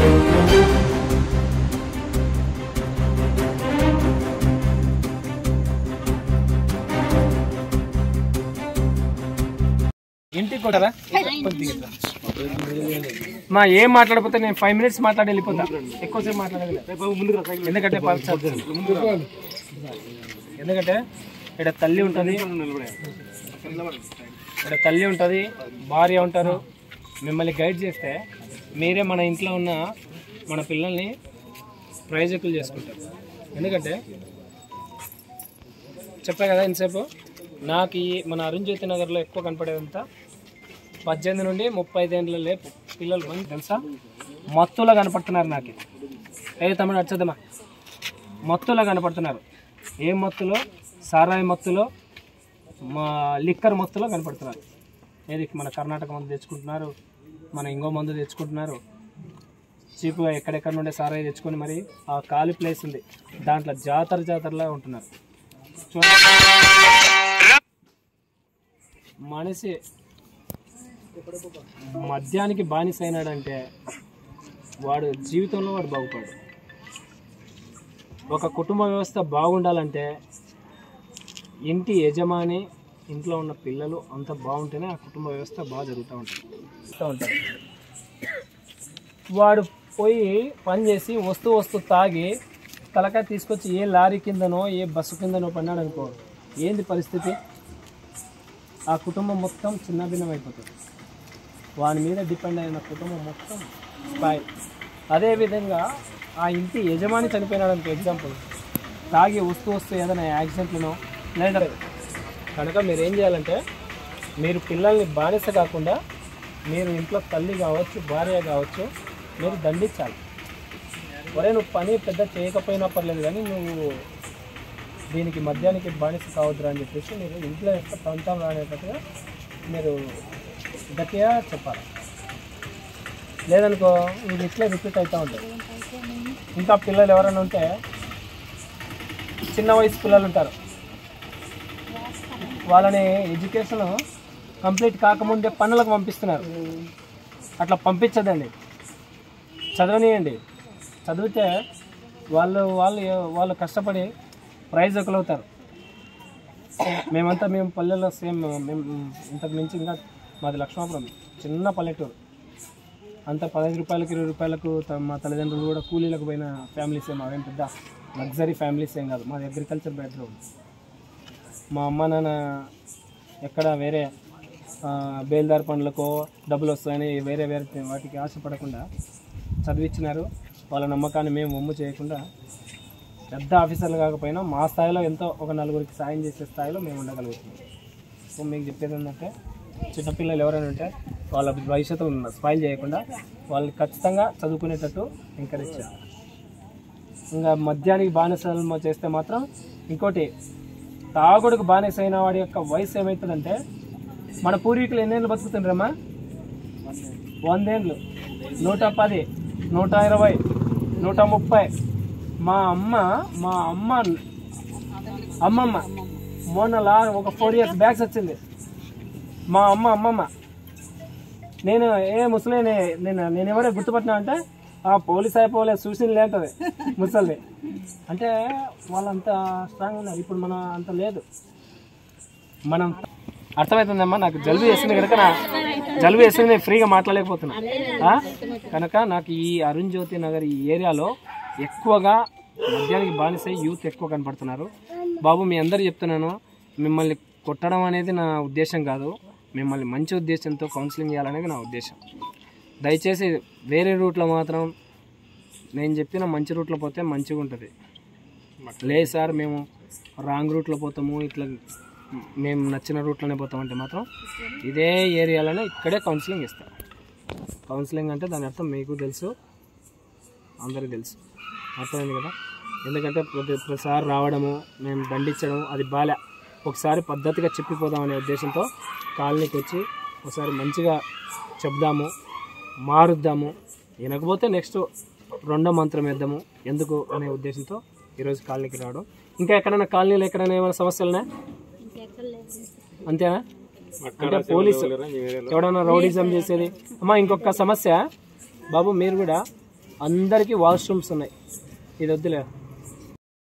ఇంటికి కొట్టరా కొద్దిగా. మా ఏం మాట్లాడకపోతే నేను ఫైవ్ మినిట్స్ మాట్లాడి వెళ్ళిపోతా ఎక్కువసేపు మాట్లాడలేదు ఎందుకంటే ప- ఎందుకంటే ఇక్కడ తల్లి ఉంటుంది ఇక్కడ తల్లి ఉంటుంది భార్య ఉంటారు మిమ్మల్ని గైడ్ చేస్తే మీరే మన ఇంట్లో ఉన్న మన పిల్లల్ని ప్రయోజకులు చేసుకుంటారు ఎందుకంటే చెప్పా కదా ఇంతసేపు నాకు ఈ మన అరుణ్ జ్యోతి నగర్లో ఎక్కువ కనపడేదంతా పద్దెనిమిది నుండి ముప్పై ఐదేళ్ళ లేపు పిల్లలు మంది తెలుసా మత్తులో కనపడుతున్నారు నాకు ఏ తమ్ముడు వచ్చేద్దామా మత్తులో కనపడుతున్నారు ఏ మత్తులో సారాయి మత్తులో మా లిక్కర్ మత్తులో కనపడుతున్నారు ఏది మన కర్ణాటక మందు తెచ్చుకుంటున్నారు మన ఇంకో మందు తెచ్చుకుంటున్నారు చీపుగా ఎక్కడెక్కడ నుండి సారాయి తెచ్చుకొని మరి ఆ ఖాళీ ప్లేస్ ఉంది దాంట్లో జాతర జాతరలా ఉంటున్నారు చూడండి మనిషి మద్యానికి బానిస అయినాడంటే వాడు జీవితంలో వాడు బాగుపడు ఒక కుటుంబ వ్యవస్థ బాగుండాలంటే ఇంటి యజమాని ఇంట్లో ఉన్న పిల్లలు అంత బాగుంటేనే ఆ కుటుంబ వ్యవస్థ బాగా జరుగుతూ ఉంటుంది జరుగుతూ ఉంటుంది వాడు పోయి పని చేసి వస్తూ వస్తూ తాగి తలకాయ తీసుకొచ్చి ఏ లారీ కిందనో ఏ బస్సు కిందనో పడినాడు అనుకో ఏంది పరిస్థితి ఆ కుటుంబం మొత్తం చిన్నభిన్నం అయిపోతుంది వాని మీద డిపెండ్ అయిన కుటుంబం మొత్తం స్పాయిల్ అదేవిధంగా ఆ ఇంటి యజమాని చనిపోయినాడు అనుకో ఎగ్జాంపుల్ తాగి వస్తూ వస్తూ ఏదైనా యాక్సిడెంట్లను లేదా కనుక మీరు ఏం చేయాలంటే మీరు పిల్లల్ని బానిస కాకుండా మీరు ఇంట్లో తల్లి కావచ్చు భార్య కావచ్చు మీరు దండించాలి ఒరే నువ్వు పని పెద్ద చేయకపోయినా పర్లేదు కానీ నువ్వు దీనికి మద్యానికి బానిస కావద్దురా అని చెప్పేసి మీరు ఇంట్లో యొక్క ప్రాంతం రానేటట్టుగా మీరు గట్టిగా చెప్పాలి లేదనుకో ఇది ఇట్లే రిపీట్ అవుతూ ఉంటుంది ఇంకా పిల్లలు ఎవరైనా ఉంటే చిన్న వయసు పిల్లలు ఉంటారు వాళ్ళని ఎడ్యుకేషన్ కంప్లీట్ కాకముందే పనులకు పంపిస్తున్నారు అట్లా పంపించదండి చదవనియండి చదివితే వాళ్ళు వాళ్ళు వాళ్ళు కష్టపడి ప్రైజ్ ఒకలవుతారు మేమంతా మేము పల్లెల్లో సేమ్ మేము ఇంతకు మించి ఇంకా మాది లక్ష్మాపురం చిన్న పల్లెటూరు అంత పదహైదు రూపాయలకి ఇరవై రూపాయలకు త- మా తల్లిదండ్రులు కూడా కూలీలకు పోయిన ఫ్యామిలీస్ ఏం అవేం పెద్ద లగ్జరీ ఫ్యామిలీస్ ఏం కాదు మాది అగ్రికల్చర్ బ్యాక్గ్రౌండ్ మా అమ్మ నాన్న ఎక్కడ వేరే ఆ, బేల్దార్ పనులకో డబ్బులు వస్తాయని వేరే వేరే వాటికి ఆశపడకుండా చదివించినారు వాళ్ళ నమ్మకాన్ని మేము ఒమ్ము చేయకుండా పెద్ద ఆఫీసర్లు కాకపోయినా మా స్థాయిలో ఎంతో ఒక నలుగురికి సాయం చేసే స్థాయిలో మేము ఉండగలుగుతున్నాం సో మీకు చెప్పేది ఏంటంటే చిన్నపిల్లలు ఎవరైనా ఉంటే వాళ్ళ భవిష్యత్తు స్పాయిల్ చేయకుండా వాళ్ళు ఖచ్చితంగా చదువుకునేటట్టు ఎంకరేజ్ చేయాలి ఇంకా మద్యానికి బానిసలు చేస్తే మాత్రం ఇంకోటి తాగుడుకు బానిస అయిన వాడి యొక్క వయసు ఏమవుతుందంటే మన పూర్వీకులు ఎన్నేళ్ళు బతుకుతుండ్రమ్మా వందేళ్ళు నూట పది నూట ఇరవై నూట ముప్పై మా అమ్మ మా అమ్మ అమ్మమ్మ మొన్న లా ఒక ఫోర్ ఇయర్స్ బ్యాక్స్ వచ్చింది మా అమ్మ అమ్మమ్మ నేను ఏ ముసలిని నేను నేను ఎవరే గుర్తుపట్టినా అంటే ఆ పోలీస్ అయిపోలే చూసి లేంటది ముసలి అంటే వాళ్ళంత స్ట్రాంగ్ ఉన్నారు ఇప్పుడు మనం అంత లేదు మనం అర్థమవుతుందమ్మా నాకు జలుబు వేసింది కనుక నా జలుబు వేసింది నేను ఫ్రీగా మాట్లాడలేకపోతున్నా ఆ? కనుక నాకు ఈ అరుణ్ జ్యోతి నగర్ ఈ ఏరియాలో ఎక్కువగా మద్యానికి బానిసై యూత్ ఎక్కువ కనపడుతున్నారు బాబు మీ అందరు చెప్తున్నాను మిమ్మల్ని కొట్టడం అనేది నా ఉద్దేశం కాదు మిమ్మల్ని మంచి ఉద్దేశంతో కౌన్సిలింగ్ చేయాలనేది నా ఉద్దేశం దయచేసి వేరే రూట్లో మాత్రం నేను చెప్పిన మంచి రూట్లో పోతే మంచిగా ఉంటుంది లేదు సార్ మేము రాంగ్ రూట్లో పోతాము ఇట్లా మేము నచ్చిన రూట్లోనే పోతామంటే మాత్రం ఇదే ఏరియాలోనే ఇక్కడే కౌన్సిలింగ్ ఇస్తారు కౌన్సిలింగ్ అంటే దాని అర్థం మీకు తెలుసు అందరికీ తెలుసు అర్థమైంది కదా ఎందుకంటే ప్రతి ప్రతిసారి రావడము మేము దండించడం అది బాలే ఒకసారి పద్ధతిగా చెప్పిపోదాం అనే ఉద్దేశంతో కాలనీకి వచ్చి ఒకసారి మంచిగా చెప్దాము మారుద్దాము వినకపోతే నెక్స్ట్ రెండో మంత్రం వేద్దాము ఎందుకు అనే ఉద్దేశంతో ఈరోజు కాలనీకి రావడం ఇంకా ఎక్కడైనా కాలనీలో ఎక్కడైనా ఏమైనా సమస్యలున్నా అంతేనా అంటే పోలీసు ఎవడన్నా రౌడీజం చేసేది అమ్మా ఇంకొక సమస్య బాబు మీరు కూడా అందరికీ వాష్రూమ్స్ ఉన్నాయి ఇది వద్దులే